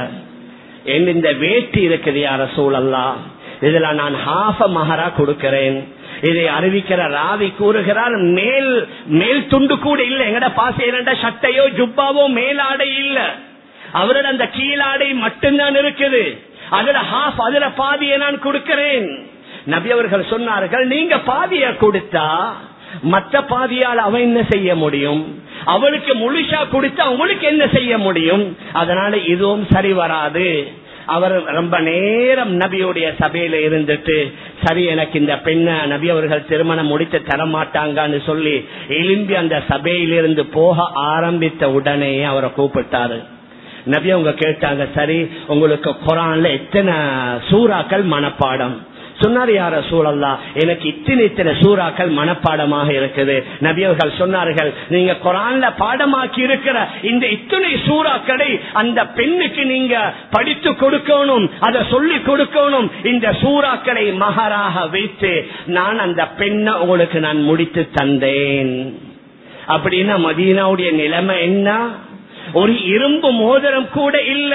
என் இந்த வேட்டி இருக்குது யார சூழல்லா இதுல நான் ஹாஃப மகரா கொடுக்கிறேன் இதை அறிவிக்கிற ராவி கூறுகிறார் மேல் மேல் துண்டு கூட இல்ல எங்கட பாசை இரண்ட சட்டையோ ஜுப்பாவோ மேலாடை இல்ல அவரோட அந்த கீழாடை மட்டும்தான் இருக்குது அதுல ஹாஃப் அதுல பாதியை நான் கொடுக்கிறேன் நபி அவர்கள் சொன்னார்கள் நீங்க பாதிய கொடுத்தா மற்ற பாதியால் அவன் என்ன செய்ய முடியும் அவளுக்கு முழுசா கொடுத்தா உங்களுக்கு என்ன செய்ய முடியும் அதனால இதுவும் சரி வராது அவர் ரொம்ப நேரம் நபியுடைய சபையில இருந்துட்டு சரி எனக்கு இந்த பெண்ண நபி அவர்கள் திருமணம் முடித்து தரமாட்டாங்கன்னு சொல்லி எலும்பி அந்த சபையிலிருந்து போக ஆரம்பித்த உடனே அவரை கூப்பிட்டாரு நபி அவங்க கேட்டாங்க சரி உங்களுக்கு குரான்ல எத்தனை சூறாக்கள் மனப்பாடம் சொன்னார் யார சூழல்லா எனக்கு இத்தனை இத்தனை சூறாக்கள் மனப்பாடமாக இருக்குது நபி அவர்கள் சொன்னார்கள் நீங்க குரான்ல பாடமாக்கி இருக்கிற இந்த இத்தனை சூறாக்களை அந்த பெண்ணுக்கு நீங்க படித்து கொடுக்கணும் அதை சொல்லி கொடுக்கணும் இந்த சூறாக்களை மகராக வைத்து நான் அந்த பெண்ணை உங்களுக்கு நான் முடித்து தந்தேன் அப்படின்னா மதீனாவுடைய நிலைமை என்ன ஒரு இரும்பு மோதிரம் கூட இல்ல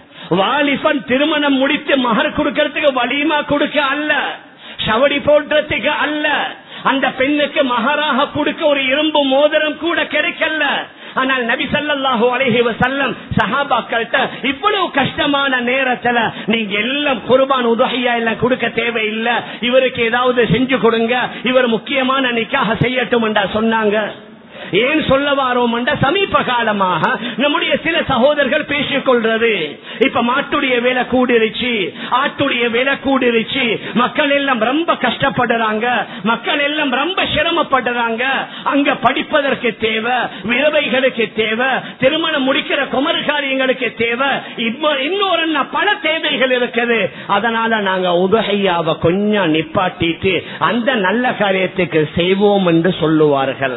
வாலிபன் திருமணம் முடித்து மகர் கொடுக்கறதுக்கு வலிமா கொடுக்க அல்ல ஷவடி போடுறதுக்கு அல்ல அந்த பெண்ணுக்கு மகராக கொடுக்க ஒரு இரும்பு மோதிரம் கூட கிடைக்கல ஆனால் நபி சல்லாஹூ அலஹி வசல்லம் சஹாபாக்கள்கிட்ட இவ்வளவு கஷ்டமான நேரத்துல நீங்க எல்லாம் குர்பான் உதகையா எல்லாம் கொடுக்க தேவையில்லை இவருக்கு ஏதாவது செஞ்சு கொடுங்க இவர் முக்கியமான நிக்காக செய்யட்டும் என்றா சொன்னாங்க ஏன் சொல்ல வாரோம் சமீப காலமாக நம்முடைய சில சகோதரர்கள் பேசிக் கொள்றது இப்ப மாட்டுடைய வேலை கூடிருச்சு ஆட்டுடைய வேலை கூடிருச்சு மக்கள் எல்லாம் ரொம்ப கஷ்டப்படுறாங்க மக்கள் எல்லாம் ரொம்ப சிரமப்படுறாங்க அங்க படிப்பதற்கு தேவை விதவைகளுக்கு தேவை திருமணம் முடிக்கிற குமர் காரியங்களுக்கு தேவை இன்னொரு பல தேவைகள் இருக்குது அதனால நாங்க உதகையாவை கொஞ்சம் நிப்பாட்டிட்டு அந்த நல்ல காரியத்துக்கு செய்வோம் என்று சொல்லுவார்கள்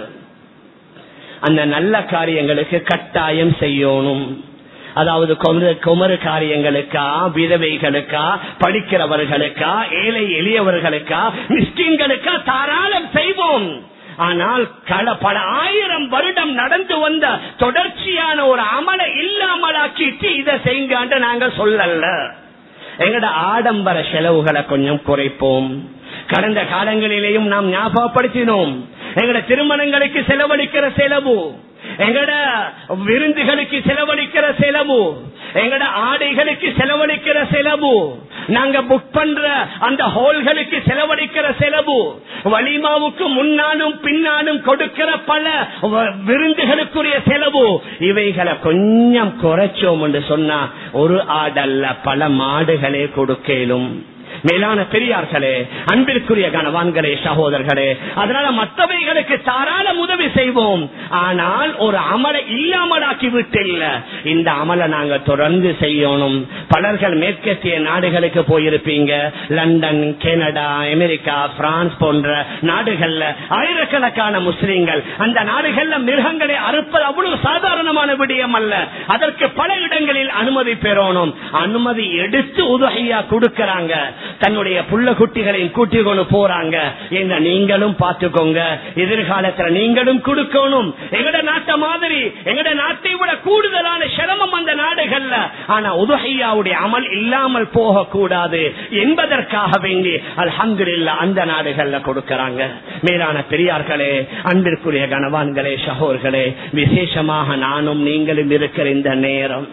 அந்த நல்ல காரியங்களுக்கு கட்டாயம் செய்யணும் அதாவது குமரு காரியங்களுக்கா விதவைகளுக்கா படிக்கிறவர்களுக்கா ஏழை எளியவர்களுக்கா மிஸ்கின்களுக்கா தாராளம் செய்வோம் ஆனால் கள பல ஆயிரம் வருடம் நடந்து வந்த தொடர்ச்சியான ஒரு அமலை இல்லாமலாக்கிட்டு இதை செய்யுங்க நாங்க சொல்லல எங்கட ஆடம்பர செலவுகளை கொஞ்சம் குறைப்போம் கடந்த காலங்களிலேயும் நாம் ஞாபகப்படுத்தினோம் எங்கட திருமணங்களுக்கு செலவழிக்கிற செலவு எங்கட விருந்துகளுக்கு செலவழிக்கிற செலவு எங்கட ஆடைகளுக்கு செலவழிக்கிற செலவு நாங்க புக் பண்ற அந்த ஹோல்களுக்கு செலவழிக்கிற செலவு வலிமாவுக்கு முன்னாலும் பின்னாலும் கொடுக்கிற பல விருந்துகளுக்குரிய செலவு இவைகளை கொஞ்சம் குறைச்சோம் என்று சொன்னா ஒரு ஆடல்ல பல மாடுகளே கொடுக்கலும் மேலான பெரியார்களே அன்பிற்குரிய கணவான்களே சகோதரர்களே அதனால மற்றவைகளுக்கு தாராளம் உதவி செய்வோம் ஆனால் ஒரு அமலை இல்லாமலாக்கி விட்டு இல்ல இந்த அமலை நாங்க தொடர்ந்து செய்யணும் பலர்கள் மேற்கத்திய நாடுகளுக்கு போயிருப்பீங்க லண்டன் கனடா அமெரிக்கா பிரான்ஸ் போன்ற நாடுகள்ல ஆயிரக்கணக்கான முஸ்லீம்கள் அந்த நாடுகள்ல மிருகங்களை அறுப்பது அவ்வளவு சாதாரணமான விடயம் அல்ல அதற்கு பல இடங்களில் அனுமதி பெறணும் அனுமதி எடுத்து உதவியா கொடுக்கறாங்க தன்னுடைய புள்ள குட்டிகளையும் கூட்டி கொண்டு போறாங்க என்ன நீங்களும் பார்த்துக்கோங்க எதிர்காலத்துல நீங்களும் கொடுக்கணும் எங்கட நாட்டை மாதிரி எங்கட நாட்டை விட கூடுதலான சிரமம் அந்த நாடுகள்ல ஆனா உதகையாவுடைய அமல் இல்லாமல் போக கூடாது என்பதற்காக வேண்டி அல்ஹம்துலில்லா அந்த நாடுகள்ல கொடுக்கறாங்க மேலான பெரியார்களே அன்பிற்குரிய கணவான்களே சகோர்களே விசேஷமாக நானும் நீங்களும் இருக்கிற இந்த நேரம்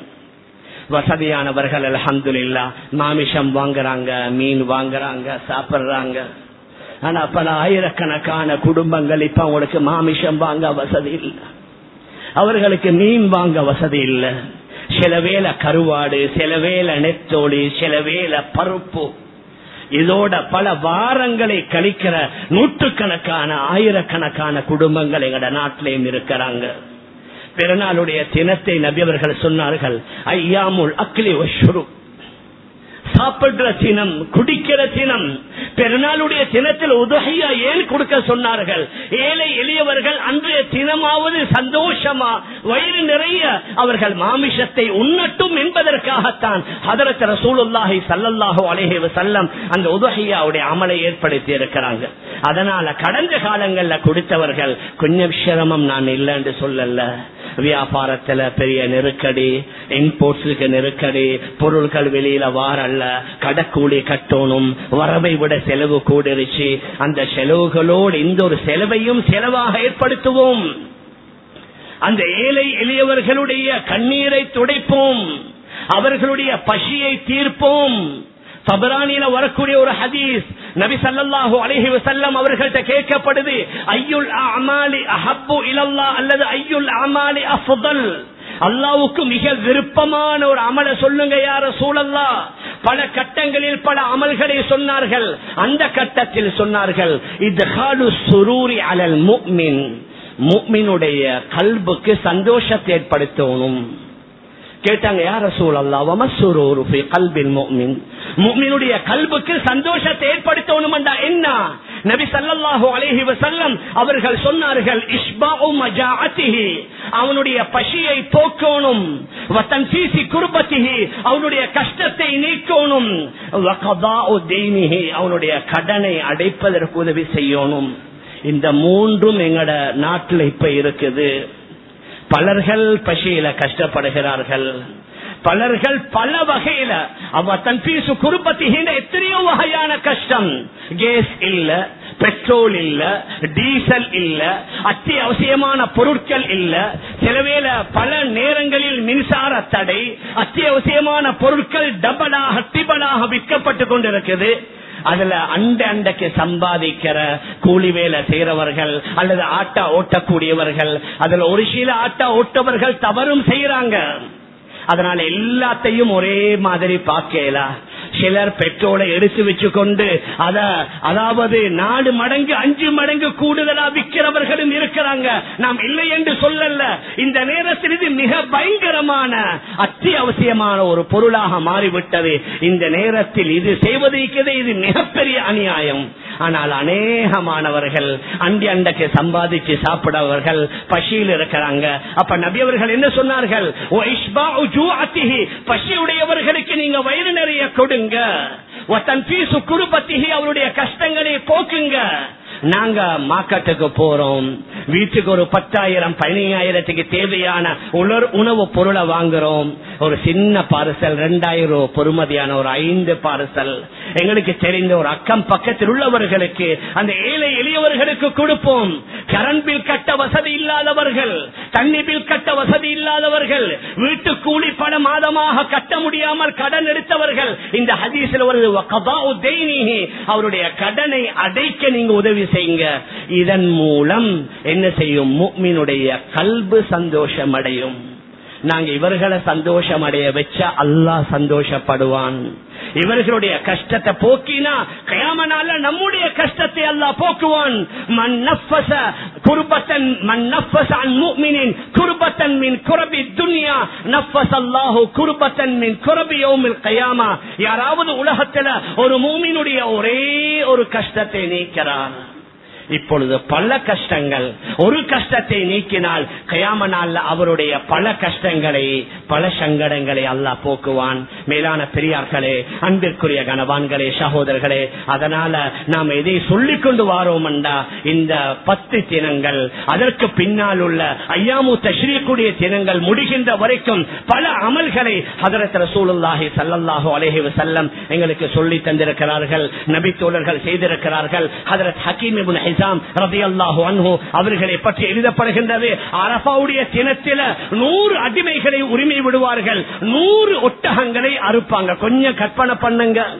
வசதியானவர்கள் அலமதுல்லா மாமிஷம் வாங்குறாங்க மீன் வாங்குறாங்க சாப்பிடுறாங்க ஆனா பல ஆயிரக்கணக்கான குடும்பங்கள் இப்ப அவங்களுக்கு மாமிஷம் வாங்க வசதி இல்லை அவர்களுக்கு மீன் வாங்க வசதி இல்லை சில வேலை கருவாடு சில வேலை நெத்தோடி சில வேலை பருப்பு இதோட பல வாரங்களை கழிக்கிற நூற்றுக்கணக்கான ஆயிரக்கணக்கான குடும்பங்கள் எங்கட நாட்டிலையும் இருக்கிறாங்க பிறநாளுடைய தினத்தை நபியவர்கள் சொன்னார்கள் ஐயாமுல் அக்லி வஷுரு சாப்பிடுற தினம் குடிக்கிற தினம் பெருநாளுடைய தினத்தில் உதகையா ஏன் கொடுக்க சொன்னார்கள் ஏழை எளியவர்கள் அன்றைய தினமாவது சந்தோஷமா வயிறு நிறைய அவர்கள் மாமிஷத்தை உண்ணட்டும் என்பதற்காகத்தான் ஹதரத் ரசூலுல்லாஹி சல்லல்லாஹு அலைஹி வஸல்லம் அந்த உதகையாவுடைய அமலை ஏற்படுத்தி இருக்கிறாங்க அதனால கடந்த காலங்கள்ல கொடுத்தவர்கள் கொஞ்சம் சிரமம் நான் இல்லைன்னு சொல்லல வியாபாரத்துல பெரிய நெருக்கடி இம்போர்ட்ஸுக்கு நெருக்கடி பொருட்கள் வெளியில வாரல்ல கடக்கூலி கட்டணும் வரவை விட செலவு கூடிருச்சு அந்த செலவுகளோடு இந்த ஒரு செலவையும் செலவாக ஏற்படுத்துவோம் அந்த ஏழை எளியவர்களுடைய கண்ணீரை துடைப்போம் அவர்களுடைய பசியை தீர்ப்போம் சபரானியில வரக்கூடிய ஒரு ஹதீஸ் நபி சல்லாஹூ அலஹி வசல்லம் அவர்கள்ட்ட கேட்கப்படுது ஐயுல் அமாலி அஹப்பு இலல்லா அல்லது ஐயுல் அமாலி அஃபுதல் அல்லாவுக்கு மிக விருப்பமான ஒரு அமலை சொல்லுங்க யார சூழல்லா பல கட்டங்களில் பல அமல்களை சொன்னார்கள் அந்த கட்டத்தில் சொன்னார்கள் இது சுரூரி அலல் முக்மின் முக்மினுடைய கல்புக்கு சந்தோஷத்தை ஏற்படுத்தணும் கேட்டாங்க யார சூழல்லா சுரூரு கல்பின் முக்மின் முக்மினுடைய கல்புக்கு சந்தோஷத்தை ஏற்படுத்தணும் என்ன நபி சல்லாஹூ அலேஹி வசல்லம் அவர்கள் சொன்னார்கள் அவனுடைய பசியை போக்கணும் அவனுடைய கஷ்டத்தை நீக்கணும் அவனுடைய கடனை அடைப்பதற்கு உதவி செய்யணும் இந்த மூன்றும் எங்கட நாட்டில் இப்ப இருக்குது பலர்கள் பசியில கஷ்டப்படுகிறார்கள் பலர்கள் பல வகையில அவ தன் பீசு குடும்பத்தின் எத்தனையோ வகையான கஷ்டம் கேஸ் இல்ல பெட்ரோல் இல்ல டீசல் இல்ல அத்தியாவசியமான பொருட்கள் இல்ல சிலவேல பல நேரங்களில் மின்சார தடை அத்தியாவசியமான பொருட்கள் டபலாக டிபலாக விற்கப்பட்டு கொண்டிருக்குது அதுல அண்ட அண்டைக்கு சம்பாதிக்கிற கூலி வேலை செய்யறவர்கள் அல்லது ஆட்டா ஓட்டக்கூடியவர்கள் அதுல ஒரு சில ஆட்டா ஓட்டவர்கள் தவறும் செய்யறாங்க அதனால எல்லாத்தையும் ஒரே மாதிரி பார்க்கலாம் சிலர் பெட்ரோலை எடுத்து வச்சு கொண்டு அத அதாவது நாலு மடங்கு அஞ்சு மடங்கு கூடுதலா விற்கிறவர்களும் இருக்கிறாங்க நாம் இல்லை என்று சொல்லல இந்த நேரத்தில் இது மிக பயங்கரமான அத்தியாவசியமான ஒரு பொருளாக மாறிவிட்டது இந்த நேரத்தில் இது செய்வது இது மிகப்பெரிய அநியாயம் ஆனால் அநேகமானவர்கள் அண்டி அண்டைக்கு சம்பாதிச்சு சாப்பிடவர்கள் பசியில் இருக்கிறாங்க அப்ப நபியவர்கள் என்ன சொன்னார்கள் பசியுடையவர்களுக்கு நீங்க வயிறு நிறைய கொடுங்க குடும்பத்திகி அவருடைய கஷ்டங்களை போக்குங்க நாங்க மார்க்கெட்டுக்கு போறோம் வீட்டுக்கு ஒரு பத்தாயிரம் பதினையாயிரத்துக்கு தேவையான உலர் உணவு பொருளை வாங்குறோம் ஒரு சின்ன பார்சல் ரெண்டாயிரம் ரூபாய் பொறுமதியான ஒரு ஐந்து பார்சல் எங்களுக்கு தெரிந்த ஒரு அக்கம் பக்கத்தில் உள்ளவர்களுக்கு அந்த ஏழை எளியவர்களுக்கு கொடுப்போம் கரண்ட் பில் கட்ட வசதி இல்லாதவர்கள் தண்ணி பில் கட்ட வசதி இல்லாதவர்கள் வீட்டு கூலி பல மாதமாக கட்ட முடியாமல் கடன் எடுத்தவர்கள் இந்த ஹதீஸில் வருது அவருடைய கடனை அடைக்க நீங்க உதவி செய்யுங்க இதன் மூலம் என்ன செய்யும் முக்மினுடைய கல்பு சந்தோஷம் அடையும் நாங்க இவர்களை சந்தோஷம் அடைய வச்சா அல்லாஹ் சந்தோஷப்படுவான் இவர்களுடைய கஷ்டத்தை போக்கினா கயாமனால நம்முடைய கஷ்டத்தை அல்லாஹ் போக்குவான் மன் நஃபஸ குர்பத்தன் மன் நஃபஸ அன் முஃமினின் குர்பத்தன் மின் குரபி துன்யா நஃபஸ அல்லாஹு குர்பத்தன் மின் குரபி யௌமில் கயாமா யாராவது உலகத்துல ஒரு மூமினுடைய ஒரே ஒரு கஷ்டத்தை நீக்கிறார் இப்பொழுது பல கஷ்டங்கள் ஒரு கஷ்டத்தை நீக்கினால் கயாம நாள்ல அவருடைய பல கஷ்டங்களை பல சங்கடங்களை அல்லாஹ் போக்குவான் மேலான பெரியார்களே அன்பிற்குரிய கனவான்களே சகோதரர்களே அதனால நாம் எதை சொல்லிக் கொண்டு வாரோம் இந்த பத்து தினங்கள் அதற்கு பின்னால் உள்ள ஐயாமு தஸ்ரீக்குடைய தினங்கள் முடிகின்ற வரைக்கும் பல அமல்களை ஹதரத் ரசூலுல்லாஹி சல்லல்லாஹு அலைஹி வஸல்லம் எங்களுக்கு சொல்லி தந்திருக்கிறார்கள் நபி தோழர்கள் செய்திருக்கிறார்கள் ஹதரத் ஹக்கீம் இப்னு ஹிசாம் ரலியல்லாஹு அன்ஹு அவர்களை பற்றி எழுதப்படுகின்றது அரபாவுடைய தினத்தில நூறு அடிமைகளை உரிமை விடுவார்கள் நூறு ஒட்டகங்களை அறுப்பாங்க கொஞ்சம் கற்பனை பண்ணுங்க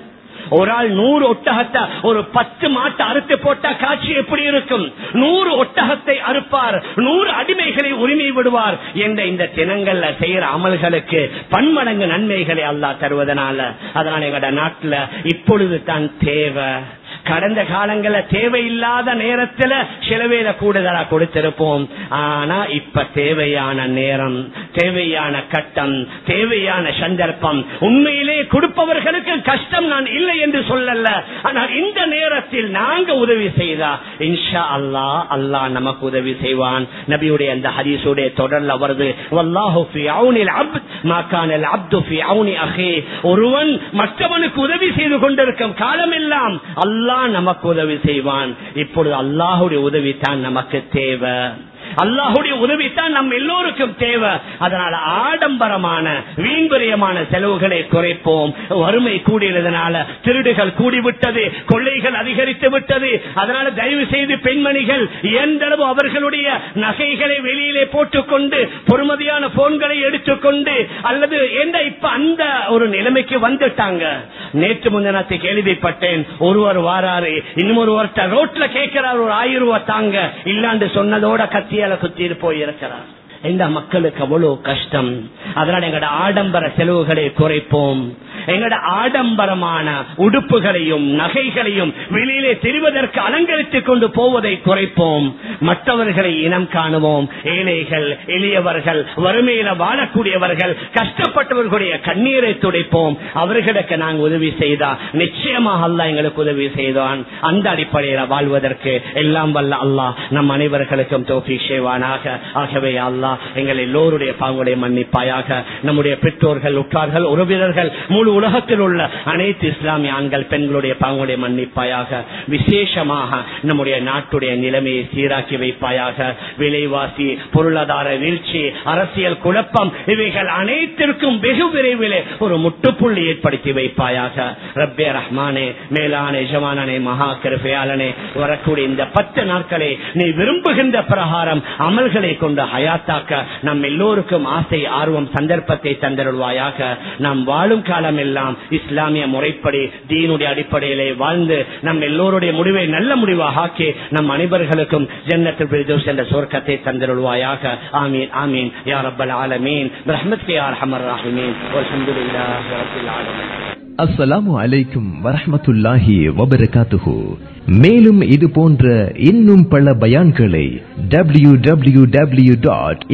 ஒரு ஆள் நூறு ஒட்டகத்தை ஒரு பத்து மாட்டை அறுத்து போட்டா காட்சி எப்படி இருக்கும் நூறு ஒட்டகத்தை அறுப்பார் நூறு அடிமைகளை உரிமை விடுவார் என்ற இந்த தினங்கள்ல செய்யற அமல்களுக்கு பன்மடங்கு நன்மைகளை அல்லாஹ் தருவதனால அதனால எங்கட நாட்டுல இப்பொழுது தான் தேவை கடந்த காலங்கள தேவையில்லாத நேரத்துல சிலவேல கூடுதலா கொடுத்திருப்போம் ஆனா இப்ப தேவையான நேரம் தேவையான கட்டம் தேவையான சந்தர்ப்பம் உண்மையிலே கொடுப்பவர்களுக்கு கஷ்டம் நான் இல்லை என்று சொல்லல ஆனால் இந்த நேரத்தில் நாங்க உதவி செய்தா இன்ஷா அல்லா அல்லாஹ் நமக்கு உதவி செய்வான் நபியுடைய அந்த ஹதீஸுடைய தொடர்ல வருது வல்லாஹு ஃபி அவுனில் அப்த் மா கானல் அப்து ஃபி அவுனி அஹி ஒருவன் மற்றவனுக்கு உதவி செய்து கொண்டிருக்கும் காலமெல்லாம் அல்லாஹ் நமக்கு உதவி செய்வான் இப்பொழுது அல்லாஹுடைய உதவி தான் நமக்கு தேவை அல்லாஹுடைய உதவி தான் நம் எல்லோருக்கும் தேவை அதனால ஆடம்பரமான வீண்பரியமான செலவுகளை குறைப்போம் வறுமை கூடியதனால திருடுகள் கூடிவிட்டது கொள்ளைகள் அதிகரித்து விட்டது அதனால தயவு செய்து பெண்மணிகள் எந்த அளவு அவர்களுடைய நகைகளை வெளியிலே போட்டுக்கொண்டு பொறுமதியான போன்களை எடுத்துக்கொண்டு அல்லது எந்த இப்ப அந்த ஒரு நிலைமைக்கு வந்துட்டாங்க நேற்று முந்தினத்தை கேள்விப்பட்டேன் ஒருவர் வாராரு இன்னும் ஒருவர் ரோட்ல கேட்கிறார் ஒரு ஆயிரம் ரூபாய் தாங்க இல்லாண்டு சொன்னதோட கத்தியால குத்திட்டு போயிருக்கிறார் இந்த மக்களுக்கு அவ்வளவு கஷ்டம் அதனால எங்கட ஆடம்பர செலவுகளை குறைப்போம் எங்கட ஆடம்பரமான உடுப்புகளையும் நகைகளையும் வெளியிலே தெரிவதற்கு அலங்கரித்துக் கொண்டு போவதை குறைப்போம் மற்றவர்களை இனம் காணுவோம் ஏழைகள் எளியவர்கள் வறுமையில வாழக்கூடியவர்கள் கஷ்டப்பட்டவர்களுடைய கண்ணீரை துடைப்போம் அவர்களுக்கு நாங்கள் உதவி செய்தா நிச்சயமாக அல்லா எங்களுக்கு உதவி செய்தான் அந்த அடிப்படையில் வாழ்வதற்கு எல்லாம் வல்ல அல்லாஹ் நம் அனைவர்களுக்கும் தோஃபி செய்வானாக ஆகவே அல்லாஹ் எங்கள் எல்லோருடைய பாங்குடைய மன்னிப்பாயாக நம்முடைய பெற்றோர்கள் உற்றார்கள் உறவினர்கள் முழு உலகத்தில் உள்ள அனைத்து இஸ்லாமிய ஆண்கள் பெண்களுடைய பாங்குடைய மன்னிப்பாயாக விசேஷமாக நம்முடைய நாட்டுடைய நிலைமையை சீராக்கி வைப்பாயாக விலைவாசி பொருளாதார வீழ்ச்சி அரசியல் குழப்பம் இவைகள் அனைத்திற்கும் வெகு விரைவில் ஒரு முட்டுப்புள்ளி ஏற்படுத்தி வைப்பாயாக ரப்பே ரஹ்மானே மேலான எஜமானனே மகா கிருபையாளனே வரக்கூடிய இந்த பத்து நாட்களை நீ விரும்புகின்ற பிரகாரம் அமல்களை கொண்டு ஹயாத்தாக்க நம் எல்லோருக்கும் ஆசை ஆர்வம் சந்தர்ப்பத்தை தந்தருள்வாயாக நாம் வாழும் காலம் எல்லாம் இஸ்லாமிய முறைப்படி தீனுடைய அடிப்படையிலே வாழ்ந்து நம் எல்லோருடைய முடிவை நல்ல முடிவாக ஆக்கி நம் அனைவர்களுக்கும் ஜன்னத்தில் பிரதோஷ் என்ற சொர்க்கத்தை தந்தருள்வாயாக ஆமீன் ஆமீன் யார் அப்பல் ஆலமீன் ரஹமத் யார் ஹமர் ராஹிமீன் அல்ஹம்துலில்லாஹி ரப்பில் ஆலமீன் அஸ்ஸலாமு அலைக்கும் வரஹ்மத்துல்லாஹி வபரகாத்துஹு மேலும் இது போன்ற இன்னும் பல பயான்களை W W W dot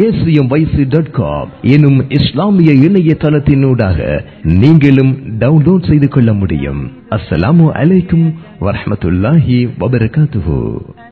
dot com எனும் இஸ்லாமிய இணையதளத்தினூடாக நீங்களும் டவுன்லோட் செய்து கொள்ள முடியும் அஸ்ஸலாமு அலைக்கும் வரஹ்மத்துல்லாஹி வபரகாத்துஹு